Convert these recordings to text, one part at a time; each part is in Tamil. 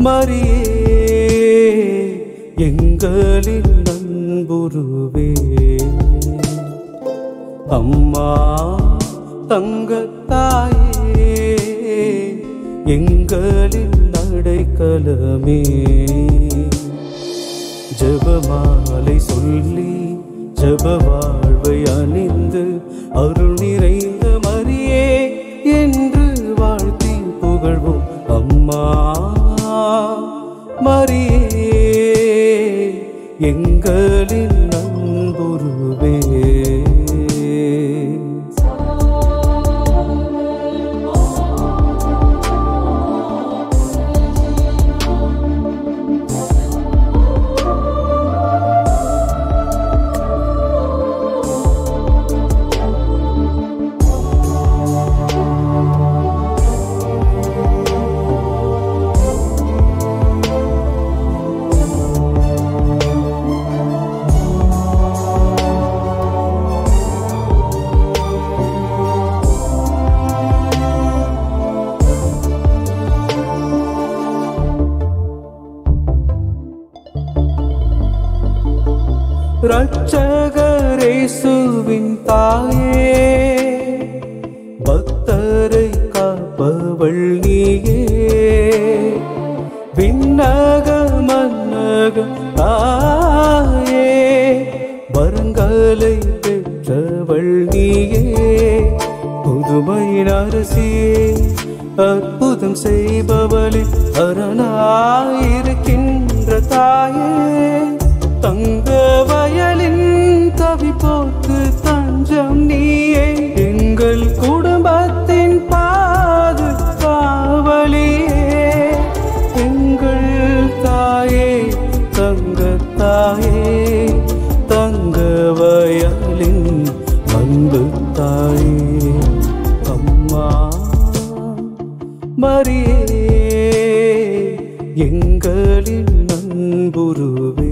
மரியே எங்களின் நண்புருவே அம்மா தங்கத்தாயே எங்களின் நடைக்கலமே ஜெபமாலை சொல்லி ஜெப வாழ்வை அணிந்து அருள் நிறைந்த மரியே என்று வாழ்த்தி புகழ்வோம் அம்மா மரியே எங்களின் நண்புருவே ரட்சகரேசுவின் தாயே பக்தரை காப்பவள் நீயே விண்ணக மன்னக தாயே வருங்கலை பெற்றவள் நீயே புதுமையின் அரசியே அற்புதம் செய்பவளே அரணாயிருக்கின்ற தாயே தங்க வயலின் கவி போக்கு தஞ்சம் நீயே எங்கள் குடும்பத்தின் பாது காவலியே எங்கள் தாயே தங்க தாயே தங்க வயலின் அன்பு தாயே அம்மா மரியே எங்களின் நண்புருவே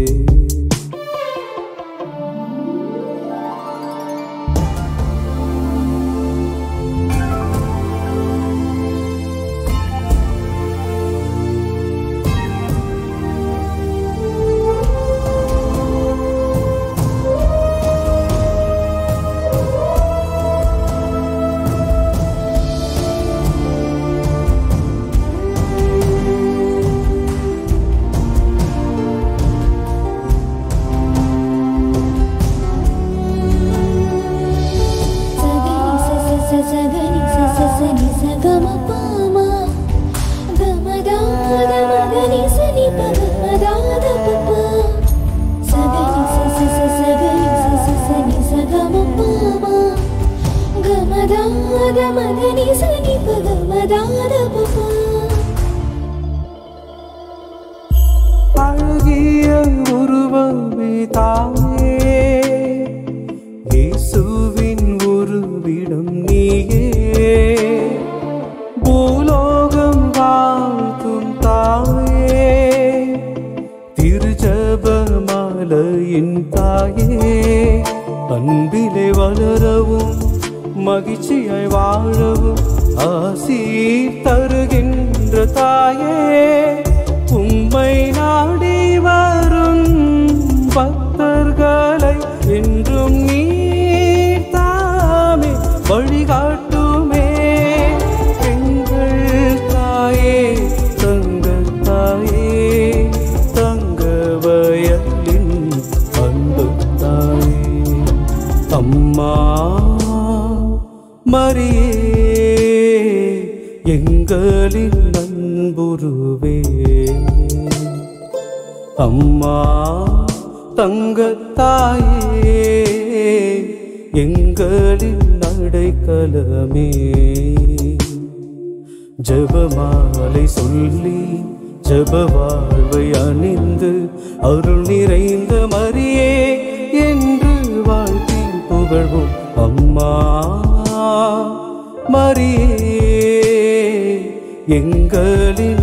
மதனி சனி பத மதாத பப்பா அழகிய உருவமே தாயே இயேசுவின் உருவிடம் நீயே பூலோகம் வாழ்த்தும் தாயே திருஜபமாலையின் தாயே அன்பிலே வளரவும் மகிழ்ச்சியாய் வாழவும் ஆசி தருகின்ற தாயே உம்மை நாடி வரும் பக்தர்களை என்றும் நீர் தாமே வழிகாட்டுமே எங்கள் தாயே தங்கள் தாயே தங்க வயலின் அன்பு தாயே அம்மா மரியே எங்களின் நண்புருவே அம்மா தங்கத்தாயே எங்களின் நடைக்கலமே ஜெபமாலை சொல்லி ஜெப வாழ்வை அணிந்து அருள் நிறைந்த மரியே என்று வாழ்த்தி புகழ்வோம் அம்மா மரியே எங்களின்